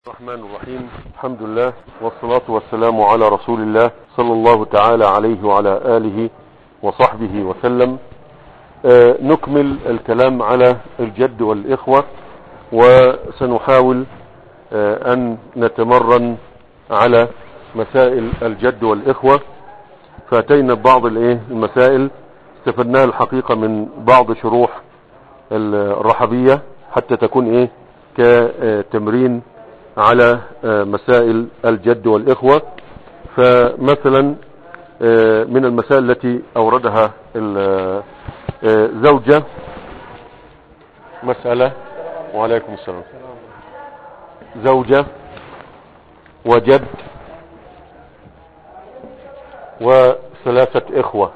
الرحمن الرحيم الحمد لله والصلاة والسلام على رسول الله صلى الله تعالى عليه وعلى آله وصحبه وسلم آه نكمل الكلام على الجد والإخوة وسنحاول آه أن نتمرن على مسائل الجد والإخوة فأتينا ببعض المسائل استفدناها الحقيقة من بعض شروح الرحبية حتى تكون ايه كتمرين على مسائل الجد والإخوة فمثلا من المسائل التي أوردها الزوجة مسألة وعليكم السلام زوجة وجد وثلاثة إخوة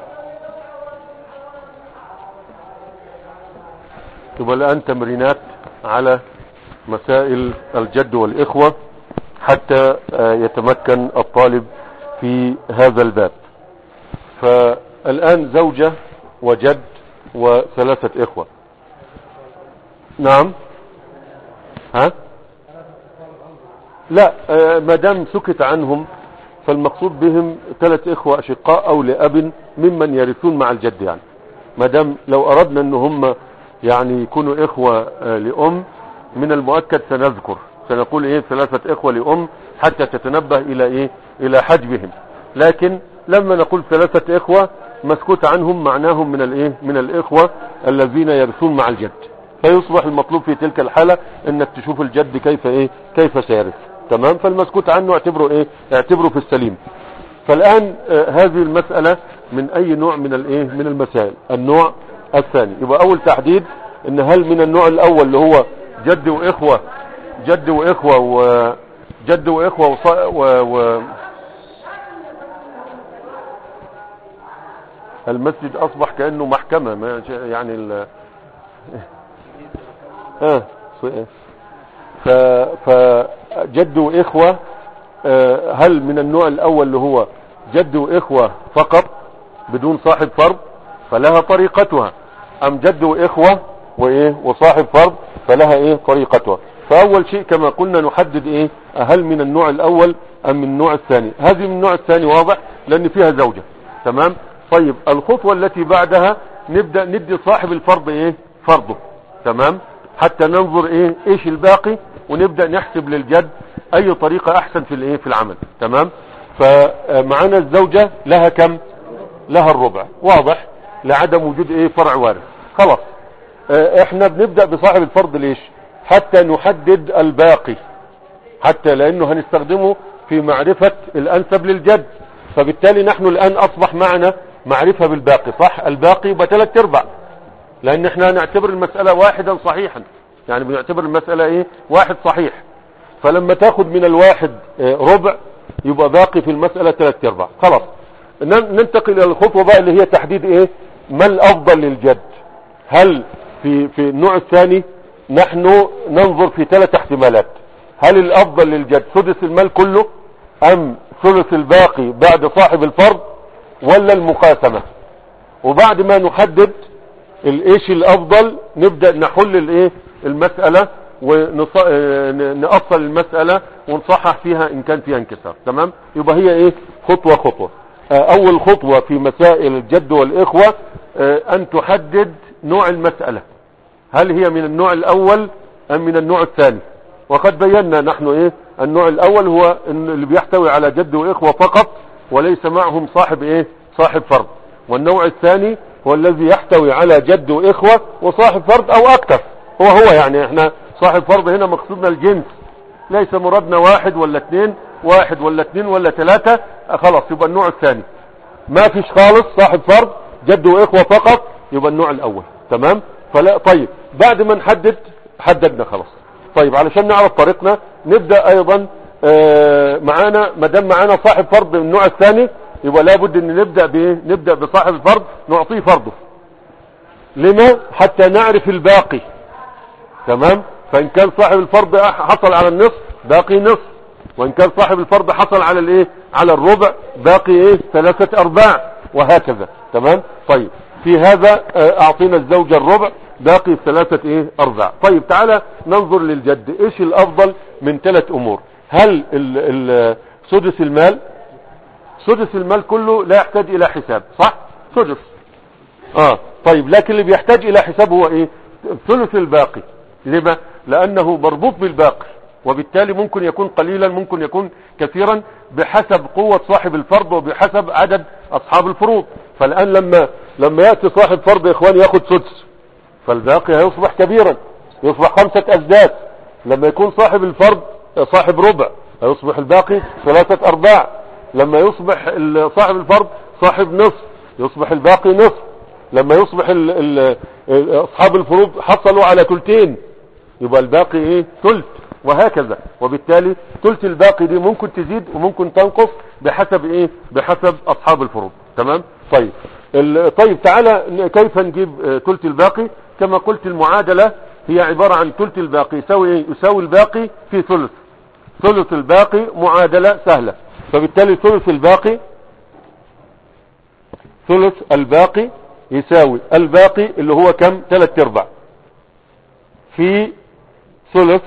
تبقى الآن تمرينات على مسائل الجد والإخوة حتى يتمكن الطالب في هذا الباب فالآن زوجة وجد وثلاثة إخوة نعم ها لا ما دام سكت عنهم فالمقصود بهم ثلاث إخوة أشقاء أو لأب ممن يرثون مع الجد يعني ما دام لو أردنا أن هم يعني يكونوا إخوة لأم من المؤكد سنذكر سنقول ايه ثلاثة اخوة لام حتى تتنبه الى ايه الى حجبهم لكن لما نقول ثلاثة اخوة مسكوت عنهم معناهم من الايه من الاخوة الذين يرثون مع الجد فيصبح المطلوب في تلك الحالة انك تشوف الجد كيف ايه كيف سيرث تمام فالمسكوت عنه اعتبره ايه اعتبره في السليم فالان آه هذه المسألة من اي نوع من الايه من المسائل النوع الثاني يبقى اول تحديد ان هل من النوع الاول اللي هو جد واخوة جد واخوة وجد واخوة وص... و... و... المسجد اصبح كأنه محكمة ما يعني ال... اه ف... فجد واخوة هل من النوع الاول اللي هو جد واخوة فقط بدون صاحب فرض فلها طريقتها ام جد واخوة وايه وصاحب فرض فلها ايه طريقتها فاول شيء كما قلنا نحدد ايه هل من النوع الاول ام من النوع الثاني هذه من النوع الثاني واضح لان فيها زوجة تمام طيب الخطوة التي بعدها نبدأ ندي صاحب الفرض ايه فرضه تمام حتى ننظر ايه ايش الباقي ونبدأ نحسب للجد اي طريقة احسن في الايه في العمل تمام فمعنا الزوجة لها كم لها الربع واضح لعدم وجود ايه فرع وارث خلاص احنا بنبدأ بصاحب الفرض ليش حتى نحدد الباقي حتى لانه هنستخدمه في معرفة الانسب للجد فبالتالي نحن الان اصبح معنا معرفة بالباقي صح الباقي بثلاث ارباع لان احنا نعتبر المسألة واحدا صحيحا يعني بنعتبر المسألة ايه واحد صحيح فلما تاخد من الواحد ربع يبقى باقي في المسألة ثلاث ارباع خلاص ننتقل الى الخطوة بقى اللي هي تحديد ايه ما الافضل للجد هل في في النوع الثاني نحن ننظر في ثلاث احتمالات هل الافضل للجد سدس المال كله ام ثلث الباقي بعد صاحب الفرض ولا المقاسمة وبعد ما نحدد الايش الافضل نبدأ نحل الايه المسألة ونأصل المسألة ونصحح فيها ان كان فيها انكسار تمام يبقى هي ايه خطوة خطوة اول خطوة في مسائل الجد والاخوة ان تحدد نوع المسألة هل هي من النوع الاول ام من النوع الثاني وقد بينا نحن ايه النوع الاول هو اللي بيحتوي على جد واخوة فقط وليس معهم صاحب ايه صاحب فرض والنوع الثاني هو الذي يحتوي على جد واخوة وصاحب فرض او اكثر هو هو يعني احنا صاحب فرض هنا مقصودنا الجنس ليس مرادنا واحد ولا اثنين واحد ولا اثنين ولا ثلاثة خلاص يبقى النوع الثاني ما فيش خالص صاحب فرض جد واخوة فقط يبقى النوع الاول تمام فلا طيب بعد ما نحدد حددنا خلاص طيب علشان نعرف طريقنا نبدأ ايضا آه معانا ما دام معانا صاحب فرض من النوع الثاني يبقى لابد ان نبدأ بايه نبدأ بصاحب الفرض نعطيه فرضه لما حتى نعرف الباقي تمام فان كان صاحب الفرض حصل على النصف باقي نصف وان كان صاحب الفرض حصل على الايه على الربع باقي ايه ثلاثة ارباع وهكذا تمام طيب في هذا اعطينا الزوجة الربع باقي ثلاثة ايه ارباع طيب تعالى ننظر للجد ايش الافضل من ثلاث امور هل ال ال سدس المال سدس المال كله لا يحتاج الى حساب صح سدس اه طيب لكن اللي بيحتاج الى حساب هو ايه ثلث الباقي لما لانه مربوط بالباقي وبالتالي ممكن يكون قليلا ممكن يكون كثيرا بحسب قوة صاحب الفرض وبحسب عدد اصحاب الفروض فالان لما لما يأتي صاحب فرض يا اخوان ياخد سدس فالباقي هيصبح كبيرا يصبح خمسة ازداد لما يكون صاحب الفرض صاحب ربع هيصبح الباقي ثلاثة ارباع لما يصبح ال- صاحب الفرض صاحب نصف يصبح الباقي نصف لما يصبح ال ال اصحاب الفروض حصلوا على ثلثين يبقى الباقي ايه ثلث وهكذا وبالتالي ثلث الباقي دي ممكن تزيد وممكن تنقص بحسب ايه بحسب اصحاب الفروض تمام طيب ال- طيب تعالى ن- كيف نجيب آه، ثلث الباقي كما قلت المعادلة هي عبارة عن ثلث الباقي يساوي ايه يساوي الباقي في ثلث ثلث الباقي معادلة سهلة فبالتالي ثلث الباقي ثلث الباقي يساوي الباقي اللي هو كم ثلاث ارباع في ثلث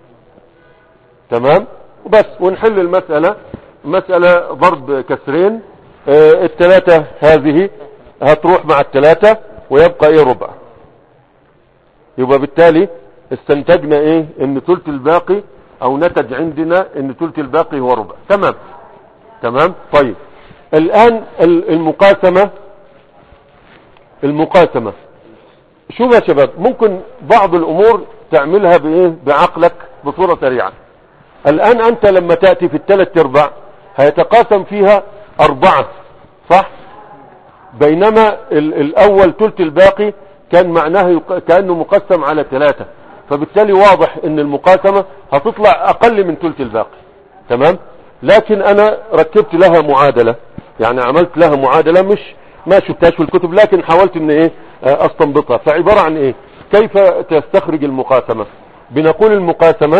تمام وبس ونحل المسألة مسألة ضرب كسرين آه الثلاثة هذه هتروح مع الثلاثة ويبقى ايه ربع يبقى بالتالي استنتجنا ايه ان ثلث الباقي او نتج عندنا ان ثلث الباقي هو ربع تمام تمام طيب الان ال- المقاسمة المقاسمة شوف يا شباب ممكن بعض الامور تعملها بايه بعقلك بصورة سريعة الان انت لما تأتي في الثلاث ارباع هيتقاسم فيها اربعة صح بينما ال- الاول ثلث الباقي كان معناه يق- كأنه مقسم على ثلاثة فبالتالي واضح ان المقاسمة هتطلع اقل من ثلث الباقي تمام لكن انا ركبت لها معادلة يعني عملت لها معادلة مش ما شفتهاش في الكتب لكن حاولت ان ايه آه، استنبطها فعبارة عن ايه كيف تستخرج المقاسمة بنقول المقاسمة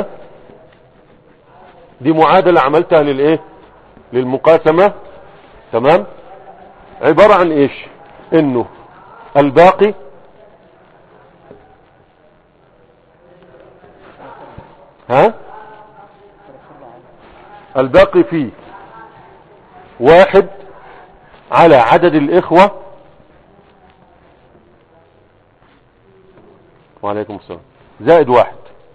دي معادلة عملتها للايه للمقاسمة تمام عبارة عن ايش انه الباقي ها الباقي فيه واحد على عدد الاخوة وعليكم السلام زائد واحد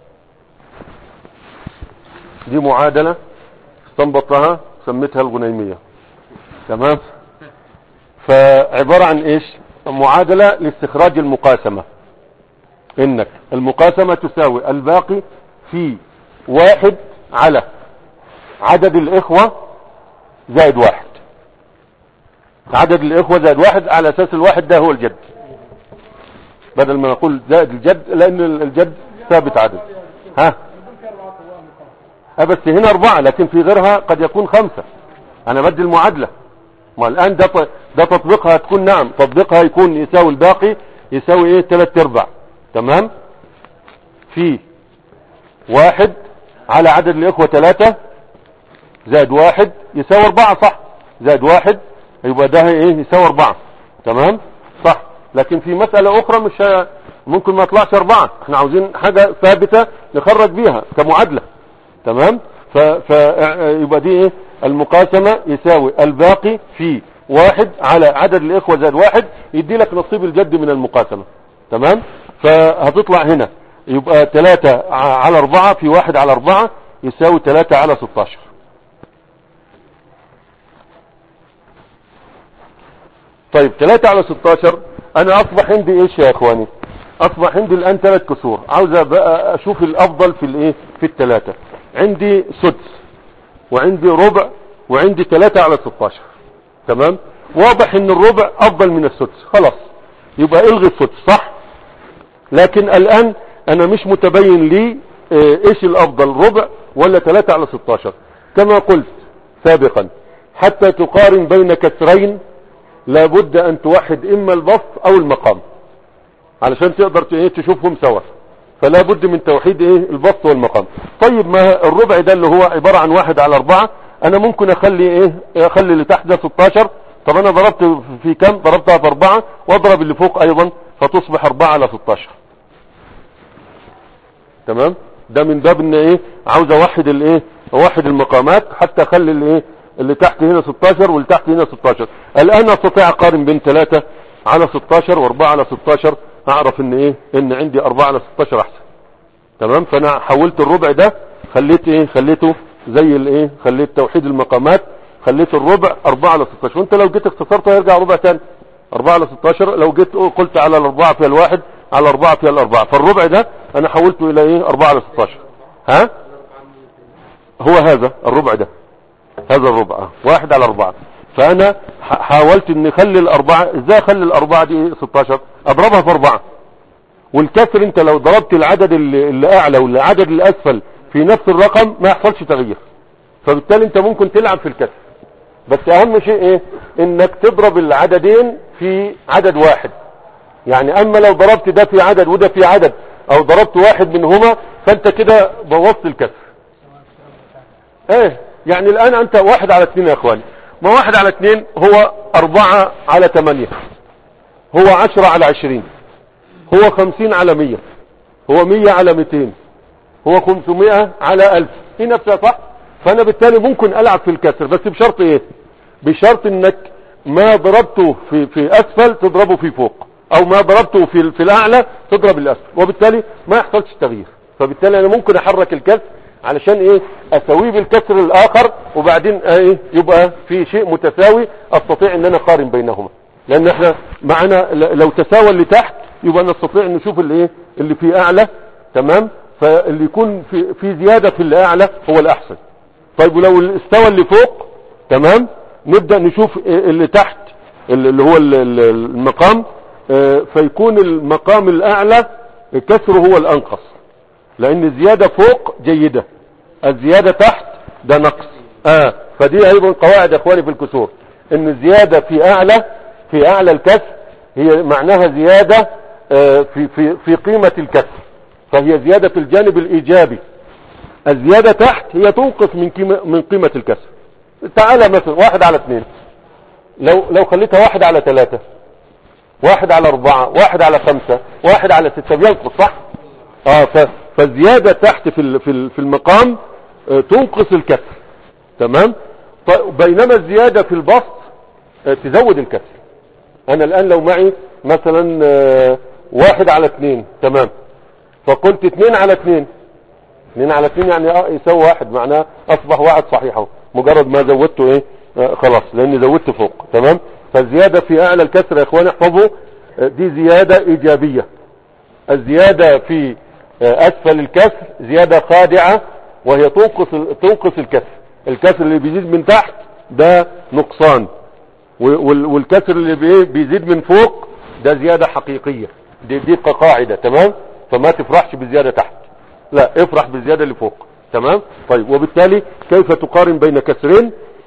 دي معادلة استنبطها سميتها الغنيمية تمام فعبارة عن ايش معادلة لاستخراج المقاسمة انك المقاسمة تساوي الباقي في واحد على عدد الاخوة زائد واحد عدد الاخوة زائد واحد على اساس الواحد ده هو الجد بدل ما نقول زائد الجد لان الجد ثابت عدد ها أه بس هنا اربعة لكن في غيرها قد يكون خمسة انا بدي المعادلة ما الان ده ط- ده تطبيقها تكون نعم تطبيقها يكون يساوي الباقي يساوي ايه ثلاث ارباع تمام في واحد على عدد الاخوة ثلاثة زائد واحد يساوي اربعة صح زائد واحد يبقى ده ايه يساوي اربعة تمام صح لكن في مسألة اخرى مش ه- ممكن ما يطلعش اربعة احنا عاوزين حاجة ثابتة نخرج بيها كمعادلة تمام ف... ف... يبقى دي ايه المقاسمة يساوي الباقي في واحد على عدد الاخوة زائد واحد يدي لك نصيب الجد من المقاسمة تمام فهتطلع هنا يبقى ثلاثة على اربعة في واحد على اربعة يساوي ثلاثة على ستاشر طيب 3 على 16 انا اصبح عندي ايش يا اخواني اصبح عندي الان ثلاث كسور عاوز بقى اشوف الافضل في الايه في الثلاثه عندي سدس وعندي ربع وعندي 3 على 16 تمام واضح ان الربع افضل من السدس خلاص يبقى الغي السدس صح لكن الان انا مش متبين لي آه، ايش الافضل ربع ولا 3 على 16 كما قلت سابقا حتى تقارن بين كسرين لابد ان توحد اما البسط او المقام علشان تقدر ت- إيه تشوفهم سوا فلا بد من توحيد ايه البسط والمقام طيب ما الربع ده اللي هو عبارة عن واحد على اربعة انا ممكن اخلي ايه اخلي اللي تحت ده 16 طب انا ضربت في كم ضربتها في اربعة واضرب اللي فوق ايضا فتصبح اربعة على 16 تمام ده من باب ان ايه عاوز اوحد الايه اوحد المقامات حتى اخلي الايه اللي تحت هنا 16 واللي تحت هنا 16 الان استطيع اقارن بين 3 على 16 و4 على 16 اعرف ان ايه ان عندي 4 على 16 احسن تمام فانا حولت الربع ده خليت ايه خليته زي الايه خليت توحيد المقامات خليت الربع 4 على 16 وانت لو جيت اختصرته هيرجع ربع تاني 4 على 16 لو جيت قلت على الاربعة فيها الواحد على الاربعة فيها الاربعة فالربع ده انا حولته الى ايه 4 على 16 ها هو هذا الربع ده هذا الربع آه. واحد على اربعة فانا ح- حاولت ان اخلي الاربعة ازاي اخلي الاربعة دي إيه؟ 16 اضربها في اربعة والكسر انت لو ضربت العدد اللي اللي اعلى والعدد الاسفل في نفس الرقم ما يحصلش تغيير فبالتالي انت ممكن تلعب في الكسر بس اهم شيء ايه انك تضرب العددين في عدد واحد يعني اما لو ضربت ده في عدد وده في عدد او ضربت واحد منهما فانت كده بوظت الكسر ايه يعني الان انت واحد على اثنين يا اخواني ما واحد على اثنين هو اربعة على ثمانية هو عشرة على عشرين هو خمسين على مية هو مية على ميتين هو خمسمائة على الف هي نفسها صح فانا بالتالي ممكن العب في الكسر بس بشرط ايه بشرط انك ما ضربته في, في اسفل تضربه في فوق او ما ضربته في, في الاعلى تضرب الاسفل وبالتالي ما يحصلش تغيير فبالتالي انا ممكن احرك الكسر علشان ايه اسويه بالكسر الاخر وبعدين ايه يبقى في شيء متساوي استطيع ان انا اقارن بينهما لان احنا معنا ل- لو تساوى اللي تحت يبقى نستطيع ان نشوف اللي ايه اللي في اعلى تمام فاللي يكون في, في زيادة في اللي اعلى هو الاحسن طيب ولو استوى اللي فوق تمام نبدأ نشوف اللي تحت اللي هو ال- ال- المقام آه، فيكون المقام الاعلى كسره هو الانقص لان الزيادة فوق جيدة الزيادة تحت ده نقص اه فدي ايضا قواعد يا اخواني في الكسور ان الزيادة في اعلى في اعلى الكسر هي معناها زيادة آه، في, في, في قيمة الكسر فهي زيادة في الجانب الايجابي الزيادة تحت هي تنقص من قيمة, من قيمة الكسر تعالى مثلا واحد على اثنين لو, لو خليتها واحد على ثلاثة واحد على اربعة واحد على خمسة واحد على ستة بينقص صح اه ف- فالزيادة تحت في ال- في ال- في المقام آه، تنقص الكسر تمام ط- بينما الزيادة في البسط آه، تزود الكسر انا الان لو معي مثلا آه، واحد على اثنين تمام فقلت اثنين على اثنين اثنين على اثنين يعني اه يساوي واحد معناه اصبح واحد صحيح اهو مجرد ما زودته ايه آه خلاص لاني زودت فوق تمام فالزيادة في اعلى الكسر يا اخواني احفظوا آه، دي زيادة ايجابية الزيادة في آه، اسفل الكسر زيادة خادعة وهي تنقص تنقص الكسر الكسر اللي بيزيد من تحت ده نقصان وال- والكسر اللي بي- بيزيد من فوق ده زيادة حقيقية دي, دي قاعدة تمام فما تفرحش بالزيادة تحت لا افرح بالزيادة اللي فوق تمام طيب وبالتالي كيف تقارن بين كسرين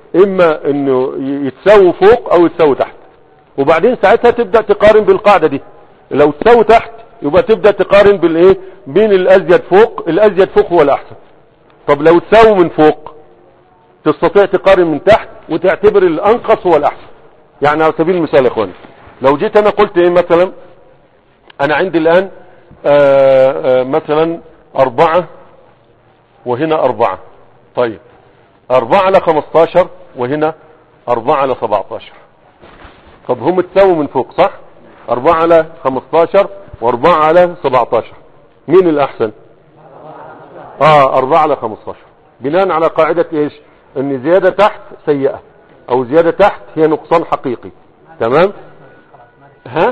اما انه ي- يتساووا فوق او يتساووا تحت وبعدين ساعتها تبدأ تقارن بالقاعدة دي لو تساوي تحت يبقى تبدأ تقارن بالايه بين الازيد فوق الازيد فوق هو الاحسن طب لو تساوي من فوق تستطيع تقارن من تحت وتعتبر الانقص هو الاحسن يعني على سبيل المثال يا اخواني لو جيت انا قلت ايه مثلا انا عندي الان آآ آآ مثلا اربعة وهنا اربعة طيب اربعة على خمستاشر وهنا اربعة على سبعتاشر طب هم تساووا من فوق صح اربعة على خمستاشر واربعة على سبعتاشر مين الاحسن اه اربعة على خمستاشر بناء على قاعدة ايش ان زيادة تحت سيئة او زيادة تحت هي نقصان حقيقي تمام ها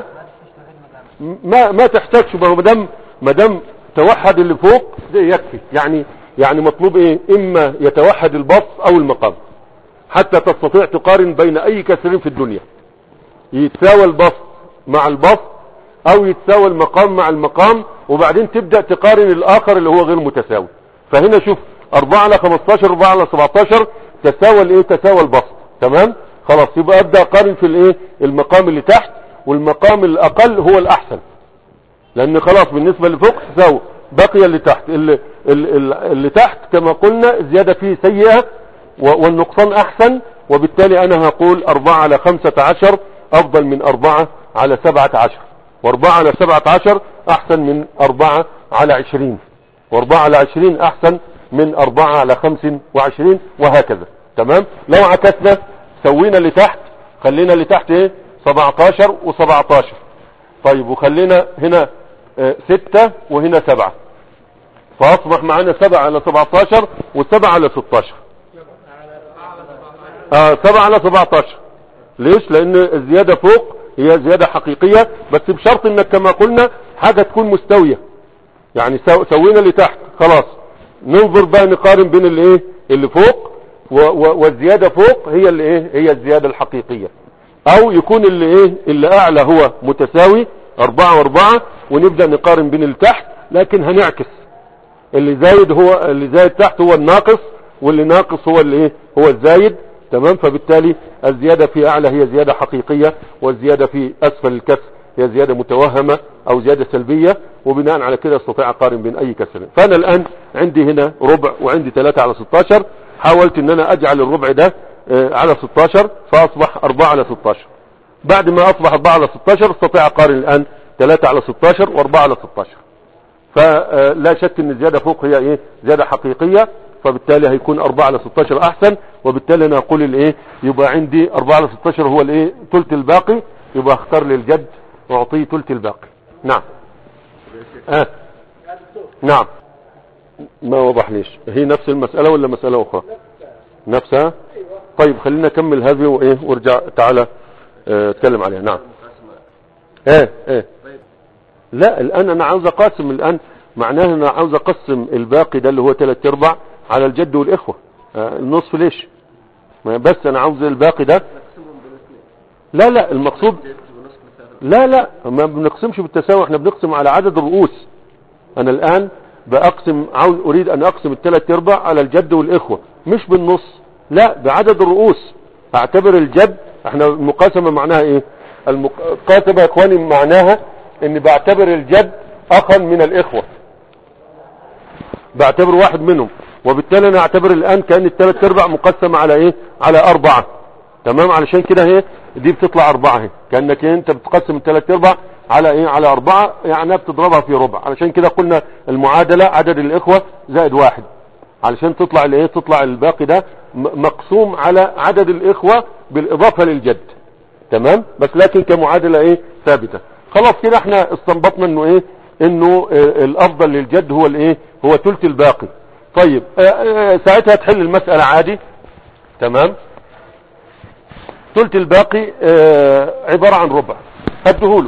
ما ما تحتاجش ما هو مدام مدام توحد اللي فوق ده يكفي يعني يعني مطلوب ايه اما يتوحد البسط او المقام حتى تستطيع تقارن بين اي كسرين في الدنيا يتساوى البسط مع البسط او يتساوى المقام مع المقام وبعدين تبدأ تقارن الاخر اللي هو غير متساوي فهنا شوف 4 على 15 4 على 17 تساوى الايه تساوى البسط تمام خلاص يبقى ابدا اقارن في الايه المقام اللي تحت والمقام الاقل هو الاحسن لان خلاص بالنسبة اللي فوق تساوي بقي اللي تحت اللي, اللي, اللي تحت كما قلنا الزيادة فيه سيئة و- والنقصان احسن وبالتالي انا هقول 4 على 15 افضل من 4 على 17 و4 على 17 احسن من 4 على 20 واربعة على عشرين احسن من اربعة على خمس وعشرين وهكذا تمام لو عكسنا سوينا اللي تحت خلينا اللي تحت ايه 17 و17 طيب وخلينا هنا اه ستة وهنا سبعة فاصبح معانا سبعة على 17 وسبعة على 16 اه سبعة على 17 ليش لان الزيادة فوق هي زيادة حقيقية بس بشرط انك كما قلنا حاجة تكون مستوية يعني سو سوينا اللي تحت خلاص ننظر بقى نقارن بين اللي ايه اللي فوق و و والزيادة فوق هي اللي ايه هي الزيادة الحقيقية او يكون اللي ايه اللي اعلى هو متساوي اربعة واربعة ونبدأ نقارن بين اللي تحت لكن هنعكس اللي زايد هو اللي زايد تحت هو الناقص واللي ناقص هو اللي ايه هو الزايد تمام فبالتالي الزيادة في اعلى هي زيادة حقيقية والزيادة في اسفل الكسر هي زيادة متوهمة او زيادة سلبية وبناء على كده استطيع اقارن بين اي كسر فانا الان عندي هنا ربع وعندي 3 على 16 حاولت ان انا اجعل الربع ده على 16 فاصبح 4 على 16 بعد ما اصبح 4 على 16 استطيع اقارن الان 3 على 16 و4 على 16 فلا شك ان الزيادة فوق هي ايه زيادة حقيقية فبالتالي هيكون 4 على 16 احسن وبالتالي انا اقول الايه يبقى عندي 4 على 16 هو الايه ثلث الباقي يبقى اختار لي الجد واعطيه ثلث الباقي نعم آه. نعم ما وضح ليش هي نفس المسألة ولا مسألة اخرى نفسها طيب خلينا نكمل هذه وايه وارجع تعالى اه اتكلم عليها نعم ايه ايه لا الان انا عاوز اقسم الان معناه انا عاوز اقسم الباقي ده اللي هو ثلاث ارباع على الجد والاخوة اه النصف ليش ما بس انا عاوز الباقي ده لا لا المقصود لا لا ما بنقسمش بالتساوي احنا بنقسم على عدد الرؤوس انا الان بأقسم عاوز اريد ان اقسم الثلاث ارباع على الجد والاخوة مش بالنص لا بعدد الرؤوس اعتبر الجد احنا المقاسمة معناها ايه المقاسمة يا اخواني معناها اني بعتبر الجد اخا من الاخوة بعتبر واحد منهم وبالتالي انا اعتبر الان كان الثلاث ارباع مقسمة على ايه على اربعة تمام علشان كده هي دي بتطلع اربعة اهي كأنك انت بتقسم الثلاث ارباع على ايه على اربعة يعني بتضربها في ربع علشان كده قلنا المعادلة عدد الاخوة زائد واحد علشان تطلع الايه تطلع الباقي ده مقسوم على عدد الاخوة بالاضافة للجد تمام بس لكن كمعادلة ايه ثابتة خلاص كده احنا استنبطنا انه ايه انه اه الافضل للجد هو الايه هو ثلث الباقي طيب اه اه ساعتها تحل المسألة عادي تمام ثلث الباقي عبارة عن ربع هدهوله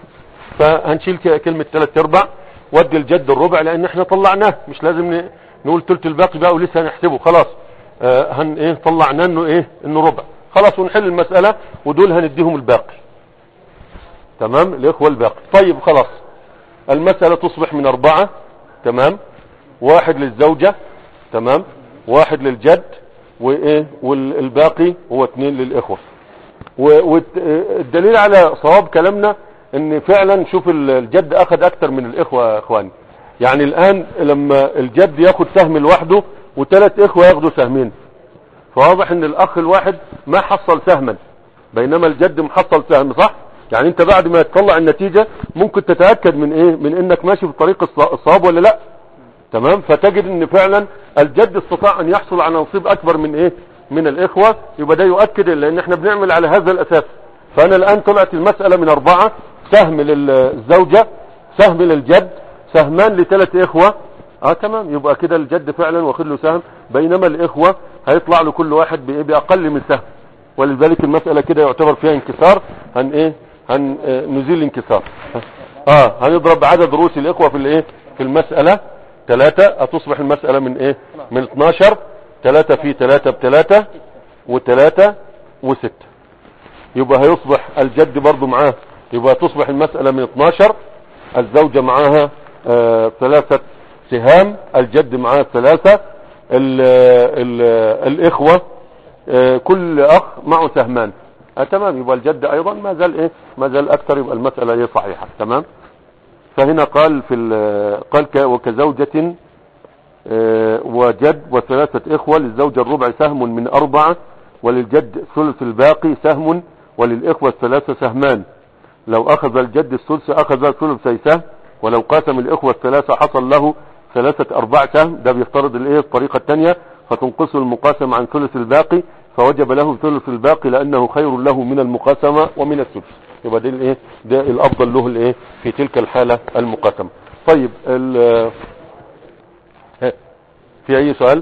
فهنشيل كلمة ثلاث ارباع ودي الجد الربع لان احنا طلعناه مش لازم نقول ثلث الباقي بقى ولسه هنحسبه خلاص آه هن ايه طلعناه انه ايه انه ربع خلاص ونحل المسألة ودول هنديهم الباقي تمام الاخوة الباقي طيب خلاص المسألة تصبح من اربعة تمام واحد للزوجة تمام واحد للجد وايه والباقي هو اثنين للاخوة والدليل على صواب كلامنا ان فعلا شوف الجد اخذ اكتر من الاخوة يا اخواني يعني الان لما الجد ياخد سهم لوحده وثلاث اخوة ياخدوا سهمين فواضح ان الاخ الواحد ما حصل سهما بينما الجد محصل سهم صح يعني انت بعد ما تطلع النتيجة ممكن تتأكد من ايه من انك ماشي في طريق الصواب ولا لا تمام فتجد ان فعلا الجد استطاع ان يحصل على نصيب اكبر من ايه من الاخوة يبقى ده يؤكد لان احنا بنعمل على هذا الاساس فانا الان طلعت المسألة من اربعة سهم للزوجة سهم للجد سهمان لثلاث اخوة اه تمام يبقى كده الجد فعلا واخد له سهم بينما الاخوة هيطلع له كل واحد بايه باقل من سهم ولذلك المسألة كده يعتبر فيها انكسار هن ايه هن اه نزيل الانكسار اه هنضرب عدد رؤوس الاخوة في الايه في المسألة ثلاثة هتصبح المسألة من ايه من 12 ثلاثة في ثلاثة بثلاثة وثلاثة وستة يبقى هيصبح الجد برضو معاه يبقى تصبح المسألة من 12 الزوجة معاها آه ثلاثة سهام الجد معاه ثلاثة ال ال الإخوة آه كل أخ معه سهمان آه تمام يبقى الجد أيضا ما زال إيه ما زال أكثر يبقى المسألة إيه صحيحة تمام فهنا قال في قال وكزوجة وجد وثلاثة إخوة للزوجة الربع سهم من أربعة وللجد ثلث الباقي سهم وللإخوة الثلاثة سهمان لو أخذ الجد الثلث أخذ ثلثي سهم ولو قاسم الإخوة الثلاثة حصل له ثلاثة ارباع سهم ده بيفترض الايه الطريقة الثانية فتنقصه المقاسمة عن ثلث الباقي فوجب له ثلث الباقي لانه خير له من المقاسمة ومن الثلث يبقى ده الايه ده الافضل له الايه في تلك الحالة المقاسمة طيب ال- ها، في اي سؤال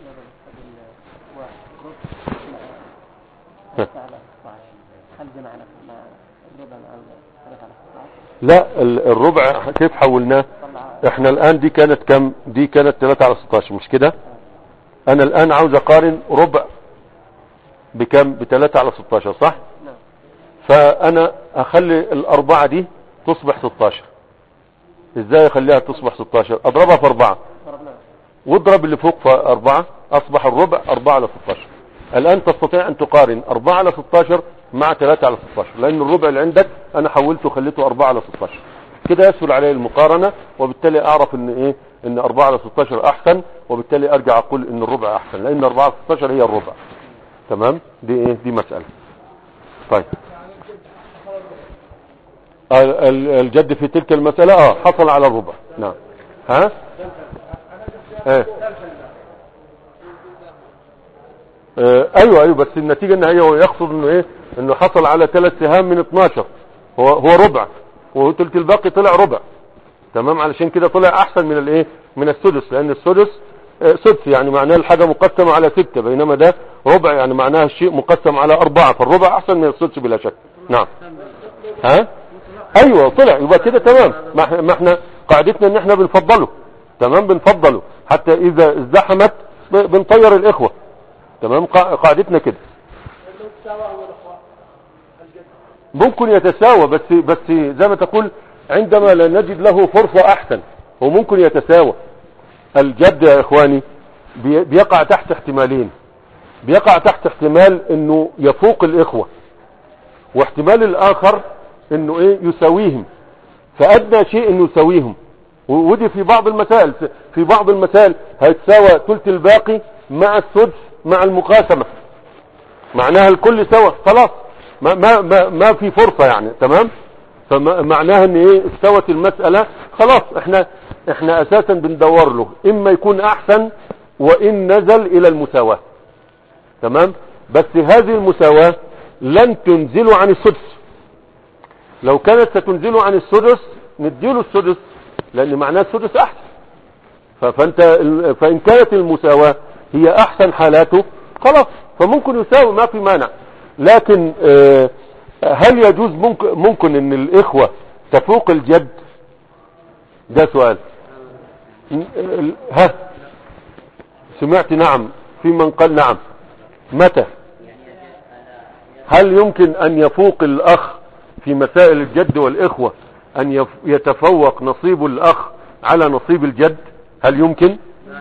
ها. هل جمعنا مع الربع مع الثلاثة على 16 لا ال- الربع كيف حولناه طلع احنا الان دي كانت كم دي كانت 3 على 16 مش كده انا الان عاوز اقارن ربع بكم ب 3 على 16 صح نعم فانا اخلي الاربعة دي تصبح 16 ازاي اخليها تصبح 16 اضربها في اربعة ضربناه واضرب اللي فوق في اربعة اصبح الربع 4 على 16 الان تستطيع ان تقارن 4 على 16 مع 3 على 16 لان الربع اللي عندك انا حولته خليته 4 على 16 كده يسهل علي المقارنة وبالتالي اعرف ان ايه ان 4 على 16 احسن وبالتالي ارجع اقول ان الربع احسن لان 4 على 16 هي الربع تمام دي ايه دي مسألة طيب ال- ال- الجد في تلك المسألة اه حصل على الربع نعم ها ايه آه، ايوه ايوه بس النتيجة ان هي هو يقصد انه ايه انه حصل على ثلاث سهام من 12 هو هو ربع وهو تلك الباقي طلع ربع تمام علشان كده طلع احسن من الايه من السدس لان السدس آه، سدس يعني معناه الحاجة مقسمة على ستة بينما ده ربع يعني معناه الشيء مقسم على اربعة فالربع احسن من السدس بلا شك نعم ها ايوه طلع يبقى كده تمام ما إحنا- ما احنا قاعدتنا ان احنا بنفضله تمام بنفضله حتى اذا ازدحمت ب- بنطير الاخوة تمام قا- قاعدتنا كده ممكن يتساوى بس بس زي ما تقول عندما لا نجد له فرصة احسن هو ممكن يتساوى الجد يا اخواني بي- بيقع تحت احتمالين بيقع تحت احتمال انه يفوق الاخوة واحتمال الاخر انه ايه يساويهم فادنى شيء انه يساويهم و- ودي في بعض المسائل في بعض المسائل هيتساوى ثلث الباقي مع السدس مع المقاسمة معناها الكل سوا خلاص ما, ما, ما, ما في فرصة يعني تمام فمعناها ان ايه استوت المسألة خلاص احنا احنا اساسا بندور له اما يكون احسن وان نزل الى المساواة تمام بس هذه المساواة لن تنزله عن السدس لو كانت ستنزله عن السدس نديله السدس لان معناه السدس احسن ف- فانت ال- فان كانت المساواة هي احسن حالاته خلاص فممكن يساوي ما في مانع لكن آه، هل يجوز ممكن, ممكن ان الاخوة تفوق الجد ده سؤال ن- ال- ها سمعت نعم في من قال نعم متى هل يمكن ان يفوق الاخ في مسائل الجد والاخوة ان يف- يتفوق نصيب الاخ على نصيب الجد هل يمكن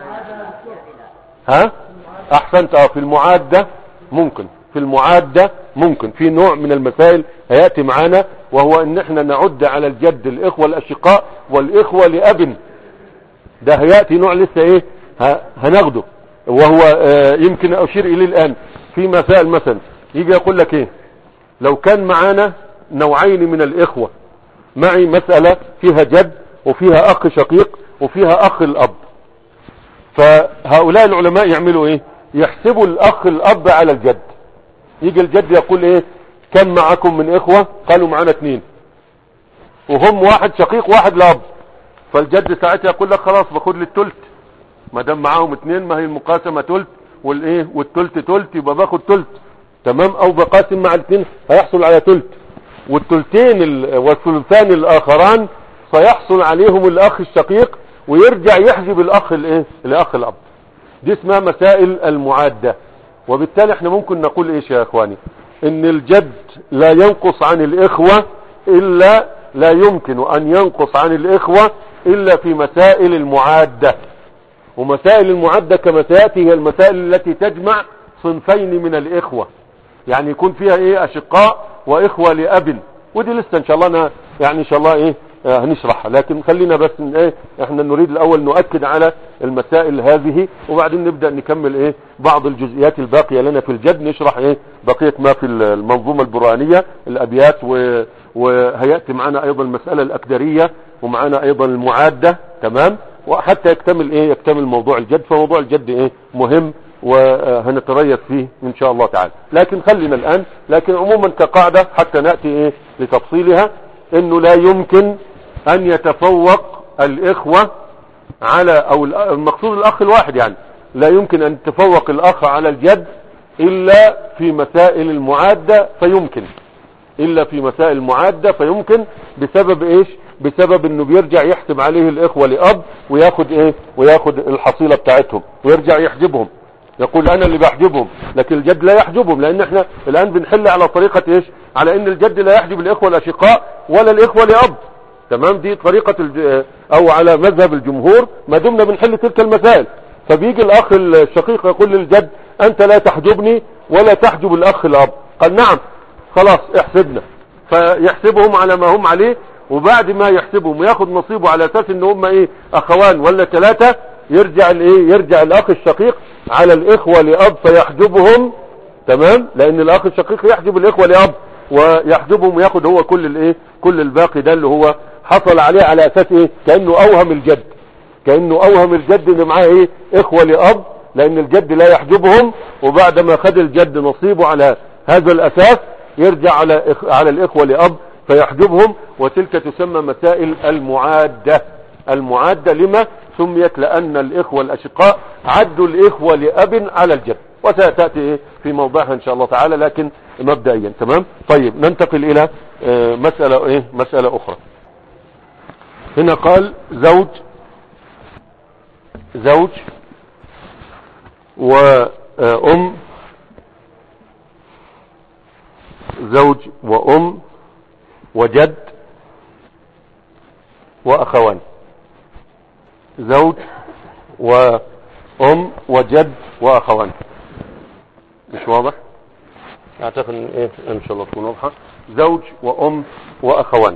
ها احسنت اه في المعادة ممكن في المعادة ممكن في نوع من المسائل هيأتي معانا وهو ان احنا نعد على الجد الاخوة الاشقاء والاخوة لاب ده هيأتي نوع لسه ايه ه- هناخده وهو آه، يمكن اشير اليه الان في مسائل مثلا يجي يقول لك ايه لو كان معانا نوعين من الاخوة معي مسألة فيها جد وفيها اخ شقيق وفيها اخ الاب فهؤلاء العلماء يعملوا ايه يحسبوا الاخ الاب على الجد يجي الجد يقول ايه كم معكم من اخوة قالوا معانا اثنين وهم واحد شقيق واحد لاب فالجد ساعتها يقول لك خلاص باخد لي التلت ما دام معاهم اثنين ما هي المقاسمة تلت والايه والتلت تلت يبقى باخد تلت تمام او بقاسم مع الاثنين هيحصل على تلت والتلتين ال- والثلثان الاخران سيحصل عليهم الاخ الشقيق ويرجع يحجب الاخ الايه الاخ الاب دي اسمها مسائل المعادة وبالتالي احنا ممكن نقول ايش يا اخواني ان الجد لا ينقص عن الاخوة الا لا يمكن ان ينقص عن الاخوة الا في مسائل المعادة ومسائل المعدة كما سيأتي هي المسائل التي تجمع صنفين من الإخوة يعني يكون فيها إيه أشقاء وإخوة لأب ودي لسه إن شاء الله أنا يعني إن شاء الله إيه آه، هنشرحها لكن خلينا بس إن إيه إحنا نريد الأول نؤكد على المسائل هذه وبعدين نبدأ نكمل إيه بعض الجزئيات الباقية لنا في الجد نشرح إيه بقية ما في المنظومة البرهانية الأبيات و وهيأتي معنا أيضا المسألة الأكدرية ومعنا أيضا المعادة تمام وحتى يكتمل ايه يكتمل موضوع الجد فموضوع الجد ايه مهم وهنتريث فيه ان شاء الله تعالى لكن خلينا الان لكن عموما كقاعدة حتى نأتي ايه لتفصيلها انه لا يمكن ان يتفوق الاخوة على او المقصود الاخ الواحد يعني لا يمكن ان يتفوق الاخ على الجد الا في مسائل المعادة فيمكن الا في مسائل المعادة فيمكن بسبب ايش بسبب انه بيرجع يحسب عليه الاخوة لاب وياخد ايه وياخد الحصيلة بتاعتهم ويرجع يحجبهم يقول انا اللي بحجبهم لكن الجد لا يحجبهم لان احنا الان بنحل على طريقة ايش على ان الجد لا يحجب الاخوة الاشقاء ولا الاخوة لاب تمام دي طريقة الج... او على مذهب الجمهور ما دمنا بنحل تلك المسائل فبيجي الاخ الشقيق يقول للجد انت لا تحجبني ولا تحجب الاخ الاب قال نعم خلاص احسبنا فيحسبهم على ما هم عليه وبعد ما يحسبهم وياخد نصيبه على اساس ان هم ايه اخوان ولا ثلاثة يرجع الايه يرجع الاخ الشقيق على الاخوة لاب فيحجبهم تمام لان الاخ الشقيق يحجب الاخوة لاب ويحجبهم وياخد هو كل الايه كل الباقي ده اللي هو حصل عليه على اساس ايه كانه اوهم الجد كانه اوهم الجد ان معاه ايه اخوة لاب لان الجد لا يحجبهم وبعد ما خد الجد نصيبه على هذا الاساس يرجع على إخ... على الاخوة لاب فيحجبهم وتلك تسمى مسائل المعادة المعادة لما سميت لان الاخوة الاشقاء عدوا الاخوة لاب على الجد وستأتي إيه في موضعها ان شاء الله تعالى لكن مبدئيا تمام طيب ننتقل الى آه مسألة ايه مسألة اخرى هنا قال زوج زوج وام زوج وام وجد واخوان زوج وام وجد واخوان مش واضح اعتقد ان ايه ان شاء الله تكون واضحه زوج وام واخوان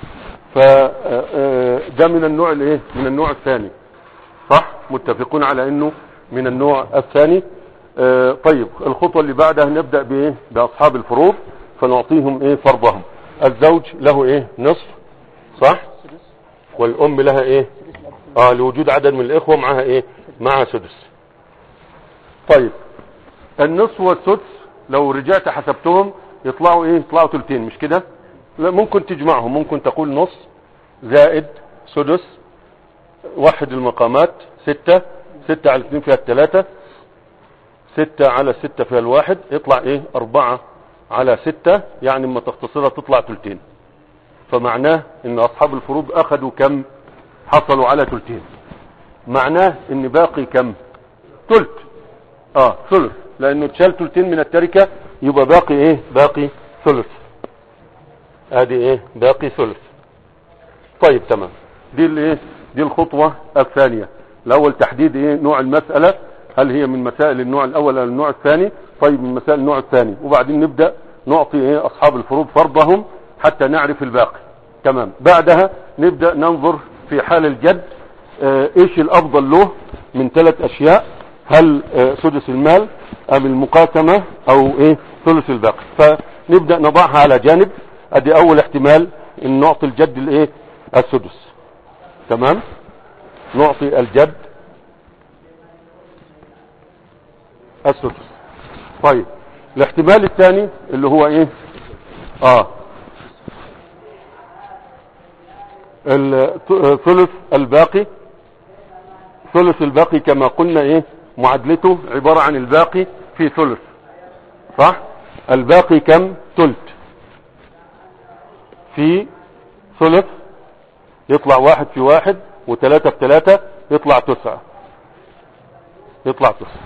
فده من النوع الايه من النوع الثاني صح متفقون على انه من النوع الثاني اه طيب الخطوة اللي بعدها نبدأ بايه باصحاب الفروض فنعطيهم ايه فرضهم الزوج له ايه نصف صح والام لها ايه اه لوجود عدد من الاخوة معها ايه معها سدس طيب النصف والسدس لو رجعت حسبتهم يطلعوا ايه يطلعوا ثلثين مش كده لا ممكن تجمعهم ممكن تقول نص زائد سدس واحد المقامات ستة ستة على اثنين فيها الثلاثة ستة على ستة فيها الواحد يطلع ايه اربعة على ستة يعني اما تختصرها تطلع ثلثين فمعناه ان اصحاب الفروض اخذوا كم حصلوا على ثلثين معناه ان باقي كم ثلث اه ثلث لانه تشال ثلثين من التركة يبقى باقي ايه باقي ثلث ادي ايه باقي ثلث طيب تمام دي الايه دي الخطوة الثانية الاول تحديد ايه نوع المسألة هل هي من مسائل النوع الاول او النوع الثاني طيب من مسائل النوع الثاني وبعدين نبدأ نعطي ايه اصحاب الفروض فرضهم حتى نعرف الباقي تمام بعدها نبدأ ننظر في حال الجد اه ايش الافضل له من ثلاث اشياء هل اه سدس المال ام المقاسمة او ايه ثلث الباقي فنبدأ نضعها على جانب ادي اول احتمال ان نعطي الجد الايه السدس تمام نعطي الجد السدس طيب الاحتمال الثاني اللي هو ايه اه الثلث الباقي ثلث الباقي كما قلنا ايه معادلته عبارة عن الباقي في ثلث صح الباقي كم ثلث في ثلث يطلع واحد في واحد وثلاثة في ثلاثة يطلع تسعة يطلع تسعة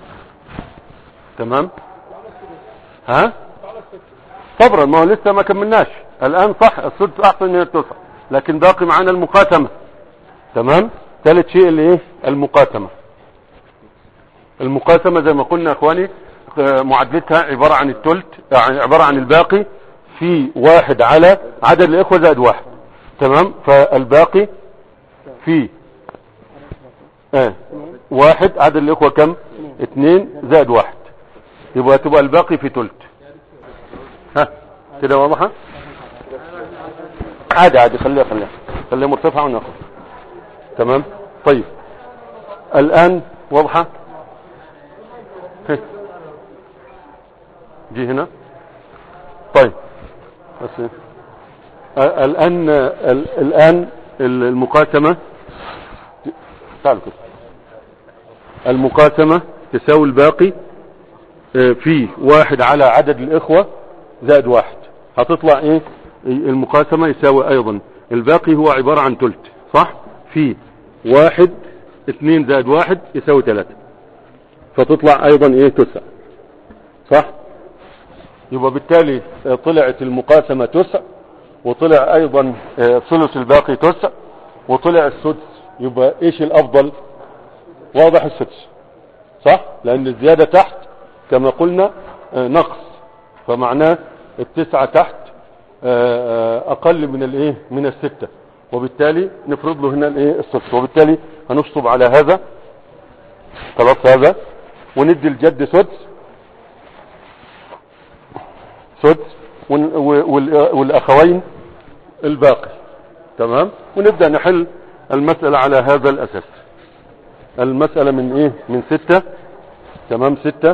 تمام ها صبرا ما هو لسه ما كملناش الان صح السدس احسن من التسعة لكن باقي معانا المقاسمة تمام ثالث شيء اللي ايه المقاسمة المقاسمة زي ما قلنا يا اخواني معادلتها عبارة عن التلت يعني عبارة عن الباقي في واحد على عدد الاخوة زائد واحد تمام فالباقي في اه واحد عدد الاخوة كم اثنين زائد واحد يبقى تبقى الباقي في تلت ها كده واضحة عادي عادي خليها خليها خليها مرتفعة وناخد تمام طيب الآن واضحة هي. جي هنا طيب بس إيه. آه، الآن ال- الآن المقاسمة تعالوا كده المقاسمة تساوي الباقي آه، في واحد على عدد الإخوة زائد واحد هتطلع ايه المقاسمة يساوي ايضا الباقي هو عبارة عن تلت صح في واحد اثنين زائد واحد يساوي ثلاثة فتطلع ايضا ايه تسع صح يبقى بالتالي آه، طلعت المقاسمة تسع وطلع ايضا آه، ثلث الباقي تسع وطلع السدس يبقى ايش الافضل واضح السدس صح لان الزيادة تحت كما قلنا آه، نقص فمعناه التسعة تحت آه، آه، اقل من الايه من الستة وبالتالي نفرض له هنا الايه السدس وبالتالي هنشطب على هذا خلاص هذا وندي الجد سدس سدس ون- و- وال- والاخوين الباقي تمام ونبدأ نحل المسألة على هذا الاساس المسألة من ايه من ستة تمام ستة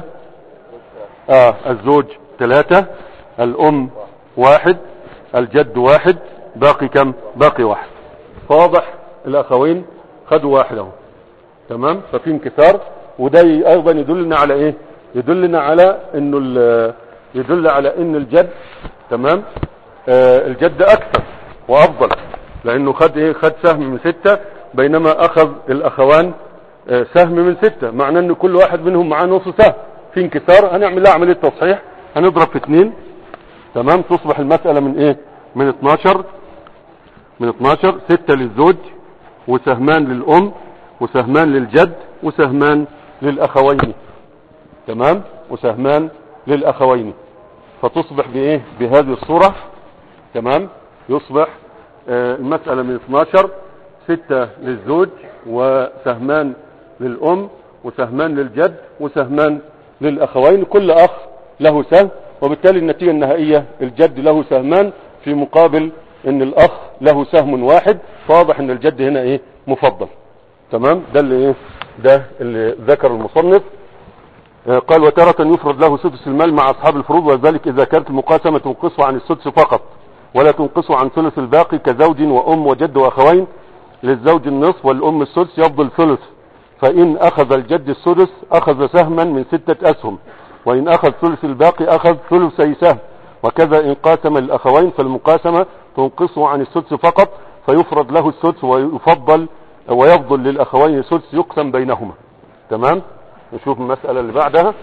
اه الزوج ثلاثة الام واحد الجد واحد باقي كم باقي واحد فواضح الاخوين خدوا واحد اهو تمام ففي انكسار وده ايضا يدلنا على ايه يدلنا على انه ال- يدل على ان الجد تمام آه الجد اكثر وافضل لانه خد ايه خد سهم من ستة بينما اخذ الاخوان آه سهم من ستة معناه ان كل واحد منهم معاه نص سهم في انكسار هنعمل لها عملية تصحيح هنضرب في اتنين تمام تصبح المسألة من ايه من 12 من 12 ستة للزوج وسهمان للأم وسهمان للجد وسهمان للأخوين تمام وسهمان للأخوين فتصبح بإيه بهذه الصورة تمام يصبح آه المسألة من 12 ستة للزوج وسهمان للأم وسهمان للجد وسهمان للأخوين كل أخ له سهم وبالتالي النتيجة النهائية الجد له سهمان في مقابل ان الاخ له سهم واحد فواضح ان الجد هنا ايه مفضل تمام ده اللي ايه ده اللي ذكر المصنف آه، قال وتارة يفرض له سدس المال مع اصحاب الفروض وذلك اذا كانت المقاسمة تنقصه عن السدس فقط ولا تنقصه عن ثلث الباقي كزوج وام وجد واخوين للزوج النصف والام السدس يفضل ثلث فان اخذ الجد السدس اخذ سهما من ستة اسهم وان اخذ ثلث الباقي اخذ ثلثي سهم وكذا ان قاسم الاخوين فالمقاسمة تنقصه عن السدس فقط فيفرض له السدس ويفضل ويفضل للاخوين السدس يقسم بينهما تمام نشوف المسألة اللي بعدها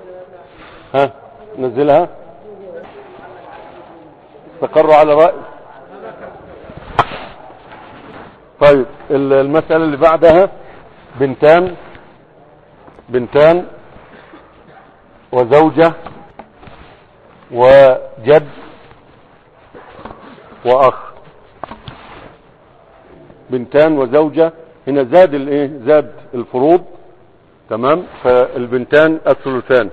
ها نزلها استقروا على رأي طيب ال- المسألة اللي بعدها بنتان بنتان وزوجة وجد وأخ بنتان وزوجة هنا زاد الايه زاد الفروض تمام فالبنتان الثلثان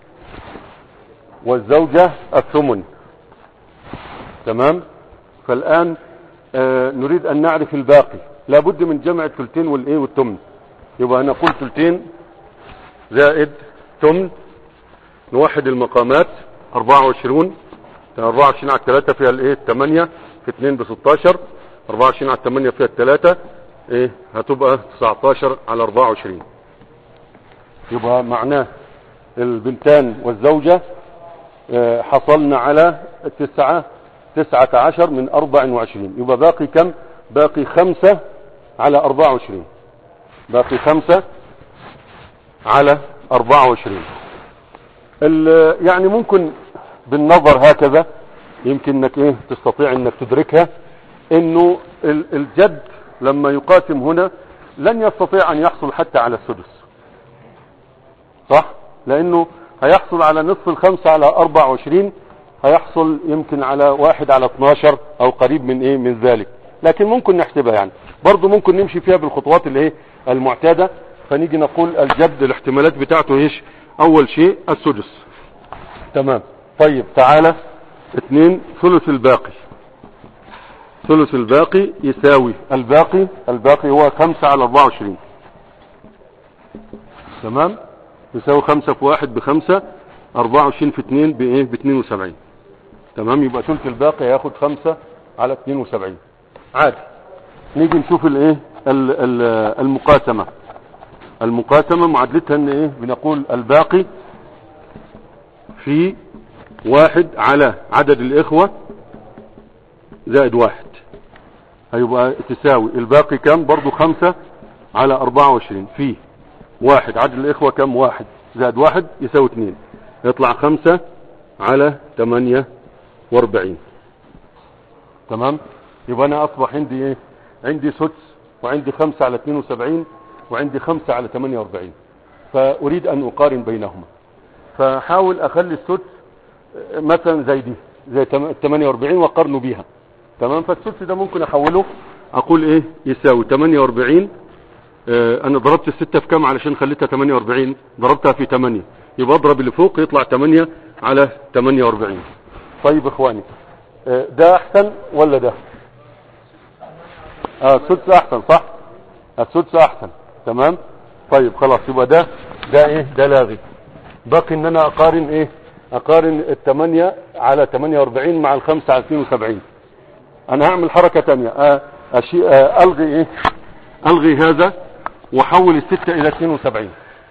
والزوجة الثمن تمام فالآن آه نريد أن نعرف الباقي لابد من جمع الثلثين والإيه والثمن يبقى نقول ثلثين زائد ثمن نوحد المقامات 24 24 على 3 فيها الايه 8 في 2 ب 16 24 على 8 فيها 3 ايه هتبقى 19 على 24 يبقى معناه البنتان والزوجة آه، حصلنا على تسعة تسعة عشر من أربع وعشرين يبقى باقي كم باقي خمسة على أربعة وعشرين باقي خمسة على أربعة وعشرين ال- يعني ممكن بالنظر هكذا يمكن انك ايه تستطيع انك تدركها انه ال- الجد لما يقاسم هنا لن يستطيع ان يحصل حتى على السدس صح لانه هيحصل على نصف الخمسة على اربع وعشرين هيحصل يمكن على واحد على 12 او قريب من ايه من ذلك لكن ممكن نحسبها يعني برضو ممكن نمشي فيها بالخطوات اللي ايه المعتادة فنيجي نقول الجد الاحتمالات بتاعته ايش اول شيء السدس تمام طيب تعالى اثنين ثلث الباقي ثلث الباقي يساوي الباقي الباقي هو خمسة على اربعة وعشرين تمام يساوي خمسة في واحد بخمسة اربعة وعشرين في اتنين بايه باتنين وسبعين تمام يبقى ثلث الباقي هياخد خمسة على اتنين وسبعين عادي نيجي نشوف الايه ال- ال- المقاسمة المقاسمة معادلتها ان ايه بنقول الباقي في واحد على عدد الاخوة زائد واحد هيبقى تساوي الباقي كم برضو خمسة على اربعة وعشرين في واحد عدد الاخوة كم واحد زائد واحد يساوي اتنين يطلع خمسة على تمانية واربعين تمام يبقى انا اصبح عندي ايه عندي سدس وعندي خمسة على اتنين وسبعين وعندي خمسة على تمانية واربعين فاريد ان اقارن بينهما فحاول اخلي السدس آه، مثلا زي دي زي تم- 48 واقارنه بيها تمام فالسدس ده ممكن احوله اقول ايه يساوي 48 آه، انا ضربت الستة في كام علشان خليتها 48 ضربتها في 8 يبقى اضرب اللي فوق يطلع 8 على 48 طيب اخواني آه، ده احسن ولا ده اه السدس احسن صح السدس احسن تمام طيب خلاص يبقى ده ده ايه ده لاغي باقي ان انا اقارن ايه اقارن الثمانية على 48 مع الخمسة على 72 انا هعمل حركة تانية آه أشي... آه الغي ايه الغي هذا واحول الستة الى 72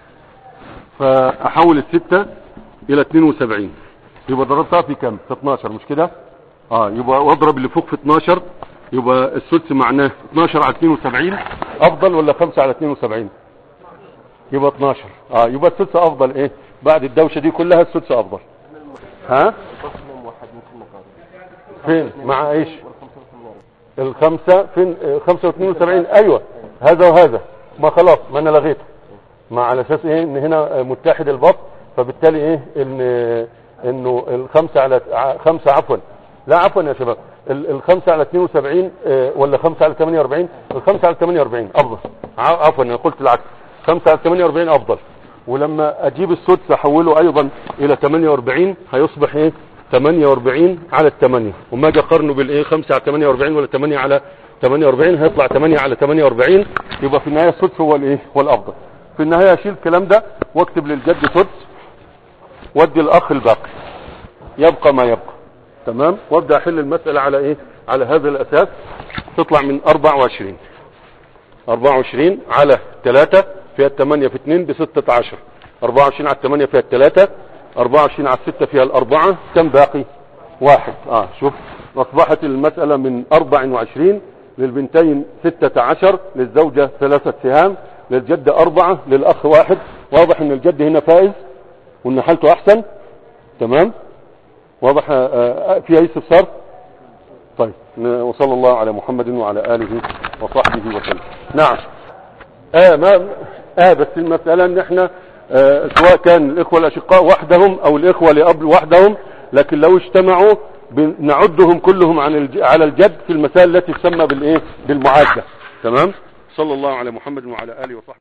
فاحول الستة الى 72 يبقى ضربتها في كم في 12 مش كده اه يبقى واضرب اللي فوق في 12 يبقى السدس معناه 12 على 72 افضل ولا 5 على 72 يبقى 12 اه يبقى السدس افضل ايه بعد الدوشه دي كلها السدس افضل ها قسم موحد ممكن نقارن فين مع ايش والخمسة والثمانية. الخمسة فين آه، خمسة واثنين وسبعين ايوه هذا وهذا ما خلاص ما انا لغيته ما على اساس ايه ان هنا آه، متحد البط فبالتالي ايه ان آه، انه الخمسة على ع- خمسة عفوا لا عفوا يا شباب ال- الخمسة على 72 آه، ولا خمسة على 48 الخمسة على 48 افضل ع- عفوا انا قلت العكس خمسة على 48 افضل ولما اجيب السدس احوله ايضا الى 48 هيصبح ايه 48 على الثمانية وما اجي اقارنه بالايه 5 على 48 ولا 8 على 48 هيطلع 8 على 48 يبقى في النهايه السدس هو الايه هو الافضل في النهايه اشيل الكلام ده واكتب للجد سدس وادي الاخ الباقي يبقى ما يبقى تمام وابدا احل المساله على ايه على هذا الاساس تطلع من 24 24 على 3 فيها 8 في 2 ب 16 24 على 8 فيها 3 24 على 6 فيها الأربعة كم باقي واحد اه شوف أصبحت المسألة من 24 للبنتين 16 للزوجة ثلاثة سهام للجد أربعة للأخ واحد واضح أن الجد هنا فائز وأن حالته أحسن تمام واضح آه، آه، في أي استفسار طيب ن- وصلى الله على محمد وعلى آله وصحبه وسلم نعم آه ما آه بس المسألة ان احنا آه سواء كان الاخوة الاشقاء وحدهم او الاخوة لاب وحدهم لكن لو اجتمعوا بن- نعدهم كلهم عن الج... على الجد في المسائل التي تسمى بالايه بالمعادة تمام صلى الله على محمد وعلى آله وصحبه